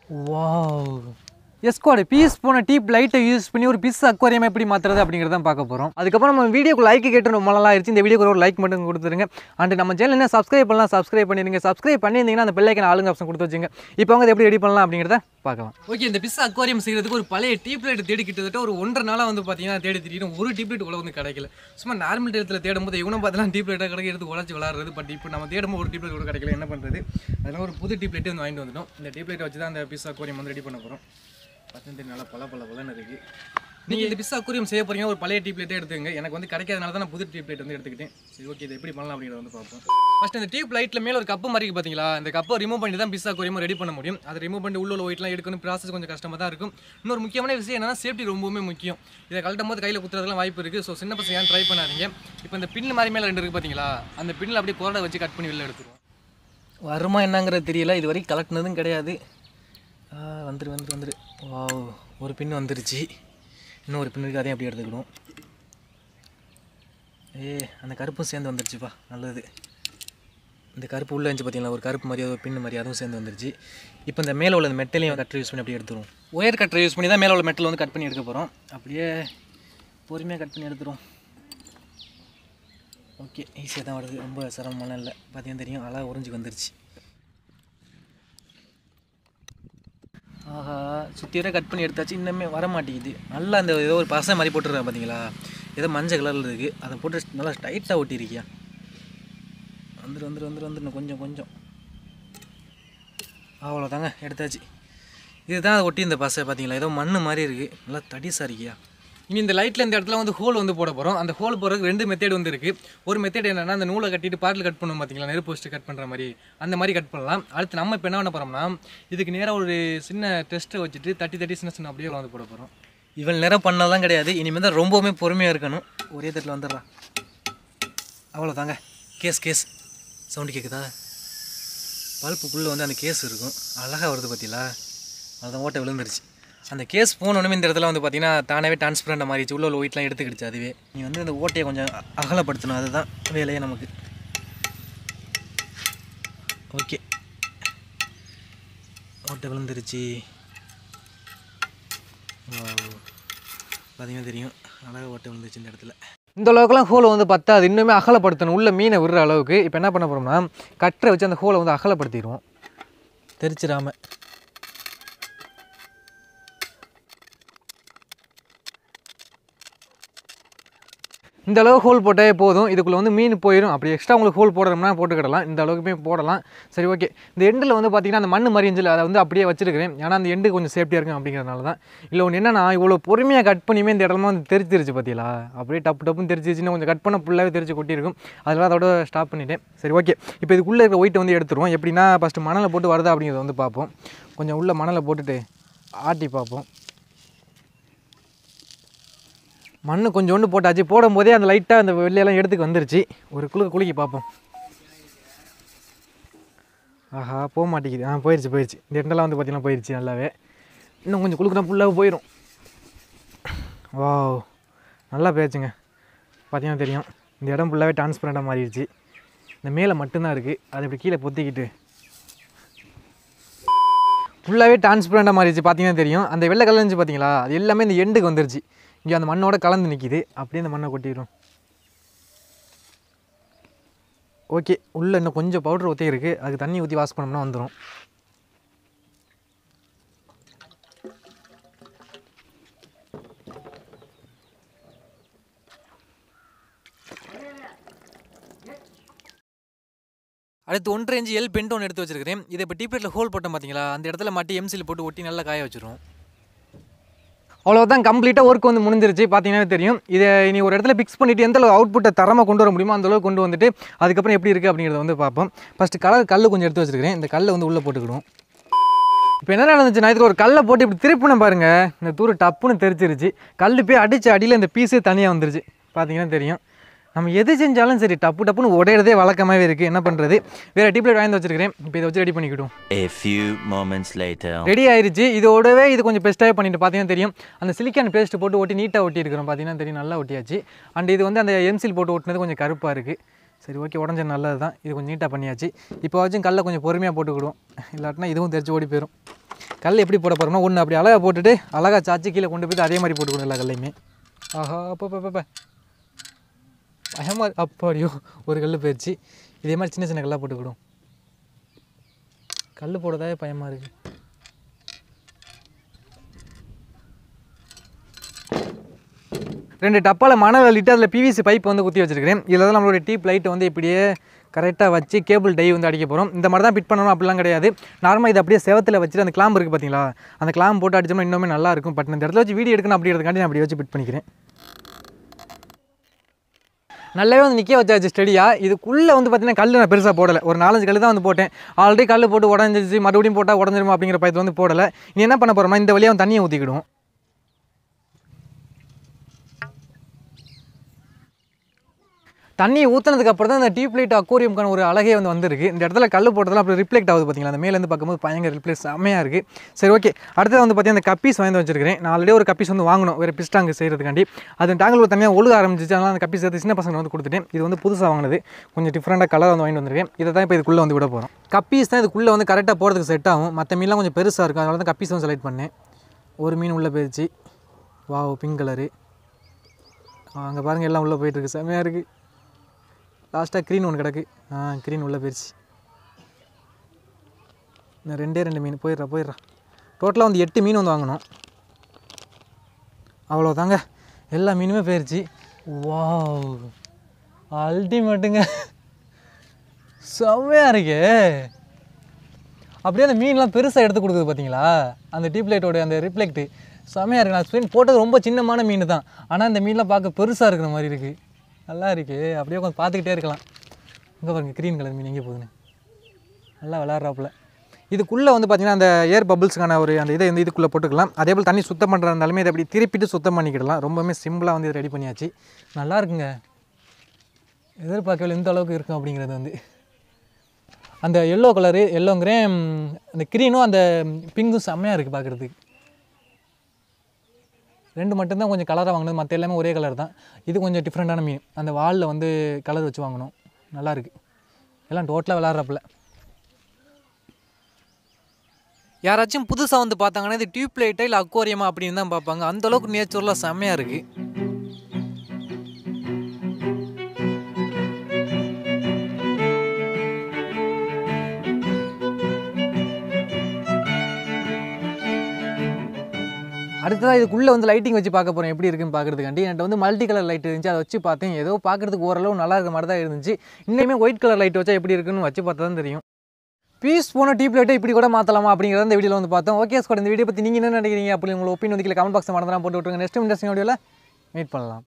Wow எஸ்குவாடு piece போன deep லைட்டை யூஸ் பண்ணி ஒரு பீஸ் அக்வாரியம் எப்படி மாற்றுறது அப்படிங்கிறத தான் பார்க்க போகிறோம் அதுக்கப்புறம் நம்ம வீடியோக்கு லைக் கேட்டு ரொம்ப நாளாக ஆயிடுச்சு இந்த வீடியோக்கு ஒரு லைக் மட்டும் கொடுத்துருங்க அண்ட் நம்ம சேனல் என்ன சப்ஸ்கிரைப் பண்ணலாம் சப்ஸ்கிரைப் பண்ணிடுங்க சப்ஸ்கிரைப் பண்ணியிருந்தீங்கன்னா அந்த பெல்லைக்கன் ஆளுங்க ஆப்ஷன் கொடுத்து வச்சுங்க இப்போ அவங்க அதை எப்படி ரெடி பண்ணலாம் அப்படிங்கிறத பார்க்கலாம் ஓகே இந்த பிஸ் அக்வாரியம் செய்கிறதுக்கு ஒரு பழைய டீப் லைட் தேடி கிட்டத்தட்ட ஒரு ஒன்றரை நாளாக வந்து பார்த்தீங்கன்னா தேடி திடீர்னு ஒரு டீப் லைட் உள்ள வந்து கிடைக்கல சும்மா நார்மல் டேத்தில் தேடும் போது இவனும் பார்த்தலாம் டீப் லைட்டாக கிடைக்க எடுத்து உடச்சி விளாடுறது பட் இப்போ நம்ம தேடும் ஒரு டீப் லைட் கூட கிடைக்கல என்ன பண்ணுறது அதனால ஒரு புது டீப் லைட் வந்து வாங்கிட்டு வந்துட்டோம் இந்த டீப் லைட்டை வச்சு தான் அந்த பிஸ் அக்வாரியம் வந்து ரெடி பண்ண போகிறோம் பத்தஞ்சு நல்லா பல பல பலன்னு இருக்குது நீங்கள் இந்த பிஸ் அக்வாரியம் செய்ய போறீங்க ஒரு பழைய டீப் லைட்டே எடுத்துங்க எனக்கு வந்து கிடைக்காதனால தான் நான் புது டீப் லைட் வந்து எடுத்துக்கிட்டேன் சரி ஓகே இதை எப்படி பண்ணலாம் அப்படிங்கிறத வந்து பார்ப்போம் ஃபர்ஸ்ட் இந்த டியூப் லைட்டில் மேலே ஒரு கப்பு மாதிரி இருக்கு பார்த்தீங்களா இந்த கப்பை ரிமூவ் பண்ணி தான் பிஸ் அக்வாரியம் ரெடி பண்ண முடியும் அதை ரிமூவ் பண்ணி உள்ள ஒயிட்லாம் எடுக்கணும் ப்ராசஸ் கொஞ்சம் கஷ்டமாக தான் இருக்கும் இன்னொரு முக்கியமான விஷயம் என்னன்னா சேஃப்டி ரொம்பவுமே முக்கியம் இதை கழட்டும் போது கையில் குத்துறதுலாம் வாய்ப்பு இருக்குது ஸோ சின்ன பசங்க ஏன் ட்ரை பண்ணாதீங்க இப்போ இந்த பின் மாதிரி மேலே ரெண்டு இருக்குது பார்த்தீங்களா அந்த பின்னில் அப்படியே கோரடை வச்சு கட் பண்ணி வெளில எடுத்துருவோம் வருமா என்னங்கிறது தெரியல இது வரைக்கும் கலட்டினதும் கிடையாது ஆ, வந்துரு வந்துரு வந்துரு வாவ் ஒரு பின் வந்துருச்சு இன்னும் ஒரு பின் இருக்குது அதையும் அப்படியே எடுத்துக்கணும் ஏ அந்த கருப்பும் சேர்ந்து வந்துருச்சுப்பா நல்லது இந்த கருப்பு உள்ளே இருந்துச்சு பார்த்தீங்களா ஒரு கருப்பு மாதிரி ஒரு பின் மாதிரி அதுவும் சேர்ந்து வந்துருச்சு இப்போ இந்த மேலே உள்ள மெட்டலையும் கட்டர் யூஸ் பண்ணி அப்படியே எடுத்துருவோம் ஒயர் கட்டர் யூஸ் பண்ணி தான் மேலே உள்ள மெட்டல் வந்து கட் பண்ணி எடுக்க போகிறோம் அப்படியே பொறுமையாக கட் பண்ணி எடுத்துருவோம் ஓகே ஈஸியாக தான் வருது ரொம்ப சிரமமான இல்லை பார்த்தீங்கன்னா தெரியும் அழகாக உறிஞ்சி வந்துருச்சு ஆஹா சுற்றி வரை கட் பண்ணி எடுத்தாச்சு இன்னுமே வர மாட்டேங்குது நல்லா அந்த ஏதோ ஒரு பசை மாதிரி போட்டுருக்கேன் பார்த்தீங்களா ஏதோ மஞ்சள் கலரில் இருக்குது அதை போட்டு நல்லா டைட்டாக ஒட்டியிருக்கியா வந்துரு வந்துரு வந்துரு வந்துரு இன்னும் கொஞ்சம் கொஞ்சம் அவ்வளோதாங்க எடுத்தாச்சு இதுதான் ஒட்டி இந்த பசை பார்த்தீங்களா ஏதோ மண் மாதிரி இருக்குது நல்லா தடிசாக இருக்கியா இனி இந்த லைட்டில் இந்த இடத்துல வந்து ஹோல் வந்து போட போகிறோம் அந்த ஹோல் போடுறதுக்கு ரெண்டு மெத்தேட் வந்து இருக்குது ஒரு மெத்தேட் என்னன்னா அந்த நூலை கட்டிட்டு பாட்டில் கட் பண்ணுவோம் பார்த்தீங்களா நெருப்பு வச்சுட்டு கட் பண்ணுற மாதிரி அந்த மாதிரி கட் பண்ணலாம் அடுத்து நம்ம இப்போ என்ன பண்ண போகிறோம்னா இதுக்கு நேராக ஒரு சின்ன டெஸ்ட்டை வச்சுட்டு தட்டி தட்டி சின்ன சின்ன அப்படியே வந்து போட போகிறோம் இவள் நேரம் பண்ணலாம் கிடையாது இனிமேல் தான் ரொம்பவுமே பொறுமையாக இருக்கணும் ஒரே தட்டில் வந்துடுறான் அவ்வளோதாங்க கேஸ் கேஸ் சவுண்டு கேட்குதா பல்ப்புக்குள்ளே வந்து அந்த கேஸ் இருக்கும் அழகாக வருது பார்த்தீங்களா அதுதான் ஓட்டை விழுந்துருச்சு அந்த கேஸ் போனோடனே இந்த இடத்துல வந்து பார்த்தீங்கன்னா தானாகவே டிரான்ஸ்பரண்டாக மாறிடுச்சு உள்ள உள்ள ஒயிட்லாம் எடுத்துக்கிடுச்சு அதுவே நீ வந்து அந்த ஓட்டையை கொஞ்சம் அ- அகலப்படுத்தணும் அதுதான் வேலையே நமக்கு ஓகே ஓட்டை விழுந்துருச்சு பார்த்தீங்கன்னா தெரியும் அழகாக ஓட்டை விழுந்துருச்சு இந்த இடத்துல இந்த அளவுக்குலாம் ஹோலை வந்து பத்தாது இன்னுமே அகலப்படுத்தணும் உள்ள மீனை விடுற அளவுக்கு இப்போ என்ன பண்ண போகிறோம்னா கட்டரை வச்சு அந்த ஹோலை வந்து அகலப்படுத்திடுவோம் தெரிச்சிடாம இந்த அளவு ஹோல் போட்டாலே போதும் இதுக்குள்ளே வந்து மீன் போயிடும் அப்படி எக்ஸ்ட்ரா உங்களுக்கு ஹோல் போடுறோம்னா போட்டுக்கிடலாம் இந்த அளவுக்குமே போடலாம் சரி ஓகே இந்த எண்டில் வந்து பார்த்தீங்கன்னா அந்த மண் மாதிரி இருந்துச்சு அதை வந்து அப்படியே வச்சிருக்கிறேன் ஏன்னா அந்த எண்டு கொஞ்சம் சேஃப்டியாக இருக்கும் அப்படிங்கிறதுனால தான் இல்லை ஒன்று என்னன்னா இவ்வளோ பொறுமையாக கட் பண்ணியுமே இந்த இடமா வந்து தெரிச்சிருச்சு பார்த்தீங்களா அப்படியே டப்பு டப்புன்னு தெரிச்சிருச்சுன்னு கொஞ்சம் கட் பண்ண ஃபுல்லாகவே தெரிச்சு கொட்டியிருக்கும் அதெல்லாம் அதோட ஸ்டாப் பண்ணிட்டேன் சரி ஓகே இப்போ இதுக்குள்ளே இருக்க ஒயிட்டை வந்து எடுத்துருவோம் எப்படின்னா ஃபஸ்ட்டு மணலை போட்டு வருதா அப்படிங்கிறத வந்து பார்ப்போம் கொஞ்சம் உள்ள மணலை போட்டுட்டு ஆட்டி பார்ப்போம் மண் கொஞ்சோண்டு போட்டாச்சு போடும்போதே அந்த லைட்டாக அந்த வெள்ளையெல்லாம் எடுத்துக்கு வந்துருச்சு ஒரு குலுக்கு குலுக்கி பார்ப்போம் ஆஹா போக மாட்டேங்குது ஆ போயிடுச்சு போயிடுச்சு இந்த இடம்லாம் வந்து பார்த்தீங்கன்னா போயிடுச்சு நல்லாவே இன்னும் கொஞ்சம் குலுக்குனா ஃபுல்லாக போயிடும் வாவ் நல்லா போயிடுச்சுங்க பார்த்தீங்கன்னா தெரியும் இந்த இடம் ஃபுல்லாகவே டிரான்ஸ்பரண்ட்டாக மாறிடுச்சு இந்த மேலே மட்டும்தான் இருக்குது அதை இப்படி கீழே பொத்திக்கிட்டு ஃபுல்லாகவே டிரான்ஸ்பரண்ட்டாக மாறிடுச்சு பார்த்தீங்கன்னா தெரியும் அந்த வெள்ளை கலர் இருந்துச்சு பார்த்தீங்களா அது எல்லாமே இந்த எண்டுக்கு வந்துருச்சு இங்கே அந்த மண்ணோட கலந்து நிற்கிது அப்படியே அந்த மண்ணை கொட்டிடும் ஓகே உள்ளே இன்னும் கொஞ்சம் பவுடர் ஊற்றி இருக்குது அதுக்கு தண்ணி ஊற்றி வாஷ் பண்ணோம்னா வந்துடும் அடுத்து ஒன்றரை இன்ச்சு எல் பென்ட் ஒன்று எடுத்து வச்சிருக்கிறேன் இதை இப்போ டீப்ளேட்டில் ஹோல் போட்டோம் பார்த்தீங்களா அந்த இடத்துல மாட்டி எம்சியில் போட்டு ஒட்டி நல்லா காய வச்சிரும் அவ்வளோதான் கம்ப்ளீட்டாக ஒர்க் வந்து முடிஞ்சிருச்சு பார்த்தீங்கன்னா தெரியும் இதை இனி ஒரு இடத்துல ஃபிக்ஸ் பண்ணிவிட்டு எந்த அளவு அவுட்புட்டை தரமாக கொண்டு வர முடியுமோ அந்த அளவுக்கு கொண்டு வந்துட்டு அதுக்கப்புறம் எப்படி இருக்குது அப்படிங்கிறத வந்து பார்ப்போம் ஃபஸ்ட்டு கலர் கல் கொஞ்சம் எடுத்து வச்சிருக்கிறேன் இந்த கல்லை வந்து உள்ளே போட்டுக்கிடும் இப்போ என்ன நடந்துச்சுன்னா இதுக்கு ஒரு கல்லை போட்டு இப்படி திருப்பின பாருங்க இந்த தூரு டப்புன்னு தெரிச்சிருச்சு கல் போய் அடிச்சு அடியில் இந்த பீஸே தனியாக வந்துருச்சு பார்த்தீங்கன்னா தெரியும் நம்ம எது செஞ்சாலும் சரி டப்பு டப்புன்னு உடையிறதே வழக்கமாகவே இருக்குது என்ன பண்ணுறது வேறு டிப்ளேட் வாங்கி வச்சிருக்கிறேன் இப்போ இதை வச்சு ரெடி பண்ணிக்கிடும் A few moments later. Ready ஆயிருச்சு இதோடவே இது கொஞ்சம் பெஸ்ட்டாகவே பண்ணிட்டு பார்த்தீங்கன்னா தெரியும் அந்த சிலிக்கான் பேஸ்ட் போட்டு ஒட்டி நீட்டாக ஒட்டி இருக்கிறோம் பார்த்தீங்கன்னா தெரியும் நல்லா ஒட்டியாச்சு அண்ட் இது வந்து அந்த எம்சில் போட்டு ஒட்டினது கொஞ்சம் கருப்பாக இருக்குது சரி ஓகே உடஞ்சது நல்லது தான் இது கொஞ்சம் நீட்டாக பண்ணியாச்சு இப்போ வச்சும் கல்லை கொஞ்சம் பொறுமையாக போட்டுக்கிடுவோம் இல்லாட்டினா இதுவும் தெரிச்சு ஓடி போயிடும் கல் எப்படி போட போகிறோம்னா ஒன்று அப்படி அழகாக போட்டுட்டு அழகாக சாச்சி கீழே கொண்டு போய் அதே மாதிரி போட்டுக்கணும் எல்லா கல்லையுமே ஆஹா அப்போ அப்போ பயமாக அப்படியோ ஒரு கல் போயிடுச்சு இதே மாதிரி சின்ன சின்ன கல்லாக போட்டுக்கிடும் கல் போடவே பயமாக இருக்குது ரெண்டு டப்பாவில் மணல் அள்ளிட்டு அதில் பிவிசி பைப் வந்து குத்தி வச்சிருக்கிறேன் இதில் தான் நம்மளோட டீப் லைட்டை வந்து இப்படியே கரெக்டாக வச்சு கேபிள் டை வந்து அடிக்க போகிறோம் இந்த மாதிரி தான் ஃபிட் பண்ணணும் அப்படிலாம் கிடையாது நார்மலாக இது அப்படியே செவத்தில் வச்சுட்டு அந்த கிளாம்பு இருக்குது பார்த்தீங்களா அந்த கிளாம்பு போட்டு அடிச்சோம்னா இன்னுமே நல்லா இருக்கும் பட் இந்த இடத்துல வச்சு வீடியோ எடுக்கணும் அப்படிங்கிறதுக்காண்டி நான் அப்படி வச்சு ஃபிட் பண்ணிக்கிறேன் நல்லாவே வந்து நிற்க வச்சாச்சு ஸ்டெடியாக இதுக்குள்ளே வந்து பார்த்தீங்கன்னா கல் நான் பெருசாக போடலை ஒரு நாலஞ்சு கல் தான் வந்து போட்டேன் ஆல்ரெடி கல் போட்டு உடஞ்சிச்சு மறுபடியும் போட்டால் உடஞ்சிருமா அப்படிங்கிற பயத்தை வந்து போடலை நீ என்ன பண்ண போகிறோமா இந்த வழியாக வந்து தண்ணியை ஊற்றிக்கிடும் தண்ணியை ஊற்றினதுக்கு அப்புறம் தான் இந்த டியூப் லைட் அக்வாரியம்க்கான ஒரு அழகே வந்து வந்திருக்கு இந்த இடத்துல கல் போட்டதெல்லாம் அப்படி ரிஃப்ளெக்ட் ஆகுது பார்த்தீங்களா அந்த மேலேருந்து பார்க்கும்போது பயங்கர ரிப்ளேஸ் செம்மையாக இருக்குது சரி ஓகே அடுத்தது வந்து பார்த்தீங்கன்னா அந்த கப்பீஸ் வாங்கி வச்சிருக்கிறேன் நான் ஆல்ரெடி ஒரு கப்பீஸ் வந்து வாங்கணும் வேறு பிஸ்டாங்க செய்கிறதுக்காண்டி அது டேங்கில் தனியாக ஒழுக ஆரம்பிச்சிச்சு அதனால் அந்த கப்பீஸ் எடுத்து சின்ன பசங்க வந்து கொடுத்துட்டேன் இது வந்து புதுசாக வாங்கினது கொஞ்சம் டிஃப்ரெண்ட்டாக கலர் வந்து வாங்கிட்டு வந்திருக்கேன் இதை தான் இப்போ இதுக்குள்ளே வந்து விட போகிறோம் கப்பீஸ் தான் இதுக்குள்ளே வந்து கரெக்டாக போகிறதுக்கு செட் ஆகும் மற்ற மீன்லாம் கொஞ்சம் பெருசாக இருக்கும் அதனால தான் கப்பீஸ் வந்து செலக்ட் பண்ணேன் ஒரு மீன் உள்ளே போயிடுச்சு வாவ் பிங்க் கலரு அங்கே பாருங்கள் எல்லாம் உள்ளே போயிட்டுருக்கு செம்மையாக இருக்குது லாஸ்ட்டாக க்ரீன் ஒன்று கிடக்கு ஆ க்ரீன் உள்ளே போயிடுச்சு இன்னும் ரெண்டே ரெண்டு மீன் போயிடுறா போயிடுறா டோட்டலாக வந்து எட்டு மீன் வந்து வாங்கணும் அவ்வளோதாங்க எல்லா மீனுமே போயிடுச்சு வாவ் அல்டிமேட்டுங்க செம்மையாக இருக்கே அப்படியே அந்த மீன்லாம் பெருசாக எடுத்து கொடுக்குது பார்த்தீங்களா அந்த டீப் லைட்டோட அந்த ரிஃப்ளெக்ட் செம்மையாக இருக்கு நான் ஸ்க்ரீன் போட்டது ரொம்ப சின்னமான மீன் தான் ஆனால் இந்த மீன்லாம் பார்க்க பெருசாக இருக்கிற மாதிரி இருக்குது நல்லா இருக்கு அப்படியே கொஞ்சம் பார்த்துக்கிட்டே இருக்கலாம் இங்கே பாருங்க க்ரீன் கலர் மீன் எங்கே போகுதுன்னு நல்லா விளாட்றாப்புல இதுக்குள்ளே வந்து பார்த்தீங்கன்னா அந்த ஏர் பபிள்ஸ்க்கான ஒரு அந்த இதை வந்து இதுக்குள்ளே போட்டுக்கலாம் அதே போல் தண்ணி சுத்தம் பண்ணுறதா இருந்தாலுமே இதை அப்படி திருப்பிட்டு சுத்தம் பண்ணிக்கிடலாம் ரொம்பவுமே சிம்பிளாக வந்து இதை ரெடி பண்ணியாச்சு நல்லா இருக்குங்க எதிர்பார்க்கவில்லை இந்த அளவுக்கு இருக்கும் அப்படிங்கிறது வந்து அந்த எல்லோ கலரு எல்லோங்கிறேன் அந்த க்ரீனும் அந்த பிங்கும் செம்மையாக இருக்குது பார்க்குறதுக்கு ரெண்டு மட்டும்தான் கொஞ்சம் கலராக வாங்கினது மற்ற எல்லாமே ஒரே கலர் தான் இது கொஞ்சம் டிஃப்ரெண்ட்டான மீன் அந்த வாலில் வந்து கலர் வச்சு வாங்கணும் நல்லா இருக்கு எல்லாம் டோட்டலாக விளாட்றப்பில் யாராச்சும் புதுசாக வந்து பார்த்தாங்கன்னா இது டியூப் லைட்டா இல்லை அக்வாரியமா அப்படின்னு தான் பார்ப்பாங்க அந்த அளவுக்கு நேச்சுரலாக செம்மையாக இருக்குது அடுத்ததாக இதுக்குள்ளே வந்து லைட்டிங் வச்சு பார்க்க போகிறேன் எப்படி இருக்குன்னு பார்க்குறதுக்காண்டி என்கிட்ட வந்து மல்டி கலர் லைட் இருந்துச்சு அதை வச்சு பார்த்தேன் ஏதோ பார்க்குறதுக்கு ஓரளவு நல்லா இருக்க மாதிரி தான் இருந்துச்சு இன்னுமே ஒயிட் கலர் லைட் வச்சா எப்படி இருக்குன்னு வச்சு பார்த்தா தான் தெரியும் பீஸ் போன டீப் லைட்டை இப்படி கூட மாற்றலாமா அப்படிங்கிறத இந்த வீடியோவில் வந்து பார்த்தோம் ஓகே ஸ்கோட் இந்த வீடியோ பற்றி நீங்கள் என்ன நினைக்கிறீங்க அப்படி உங்களை ஒப்பீனியன் வந்து கீழே கமெண்ட் பாக்ஸ் மறந்துடாம போட்டு விட்டுருங்க நெக்ஸ்ட் இன்ட்ரெஸ்டிங் வீடியோவில் மீட் பண்ணலாம்